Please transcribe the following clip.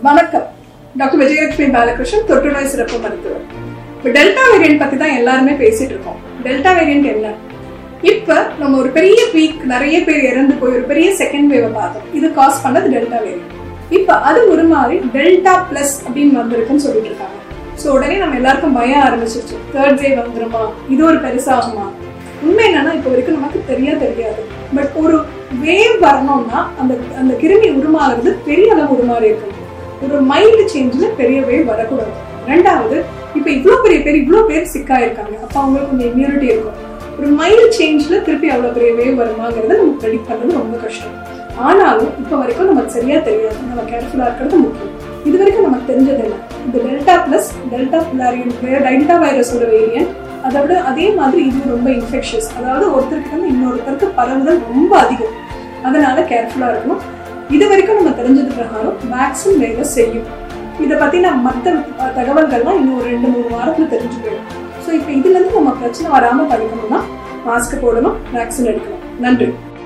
வணக்கம் டாக்டர் விஜயலட்சுமி பாலகிருஷ்ணன் தொற்றுநோய் சிறப்பு மருத்துவர் இப்போ டெல்டா வேரியன்ட் பத்தி தான் எல்லாருமே பேசிட்டு இருக்கோம் டெல்டா வேரியன்ட் என்ன இப்ப நம்ம ஒரு பெரிய பீக் நிறைய பேர் இறந்து போய் ஒரு பெரிய செகண்ட் வேவை பார்த்தோம் இது காஸ் பண்ணது டெல்டா வேரியன்ட் இப்ப அது ஒரு மாதிரி டெல்டா பிளஸ் அப்படின்னு வந்திருக்குன்னு சொல்லிட்டு இருக்காங்க ஸோ உடனே நம்ம எல்லாருக்கும் பயம் ஆரம்பிச்சிருச்சு தேர்ட் வேவ் வந்துருமா இது ஒரு பெருசாகுமா உண்மை என்னன்னா இப்போ வரைக்கும் நமக்கு தெரியா தெரியாது பட் ஒரு வேவ் வரணும்னா அந்த அந்த கிருமி உருமாறுறது பெரிய அளவு உருமாறி இருக்கணும் ஒரு மைல்டு சேஞ்சில் பெரிய வேவ் வரக்கூடாது ரெண்டாவது இப்போ இவ்வளோ பெரிய பேர் இவ்வளோ பேர் சிக்கா இருக்காங்க அப்போ அவங்களுக்கு கொஞ்சம் இம்யூனிட்டி இருக்கும் ஒரு மைல்டு சேஞ்சில் திருப்பி அவ்வளோ பெரிய வேவ் வருமாங்கிறத நம்ம ப்ரெடிக்ட் பண்ணுறது ரொம்ப கஷ்டம் ஆனாலும் இப்போ வரைக்கும் நமக்கு சரியா தெரியாது நம்ம கேர்ஃபுல்லாக இருக்கிறது முக்கியம் இது வரைக்கும் நமக்கு தெரிஞ்சது என்ன இந்த டெல்டா பிளஸ் டெல்டா பிளாரியன் டெல்டா வைரஸோட வேரியன்ட் அதை விட அதே மாதிரி இது ரொம்ப இன்ஃபெக்ஷஸ் அதாவது ஒருத்தருக்கு வந்து இன்னொருத்தருக்கு பரவுதல் ரொம்ப அதிகம் அதனால கேர்ஃபுல்லாக இருக்கணும் இது வரைக்கும் நம்ம தெரிஞ்சது பிரகாரம் வேக்சின் வேலை செய்யும் இதை பற்றின மற்ற தகவல்கள்லாம் இன்னும் ஒரு ரெண்டு மூணு வாரத்தில் தெரிஞ்சு போயிடும் ஸோ இப்போ இதுலேருந்து நம்ம பிரச்சனை வராமல் தடுக்கணும்னா மாஸ்க் போடணும் வேக்சின் எடுக்கணும் நன்றி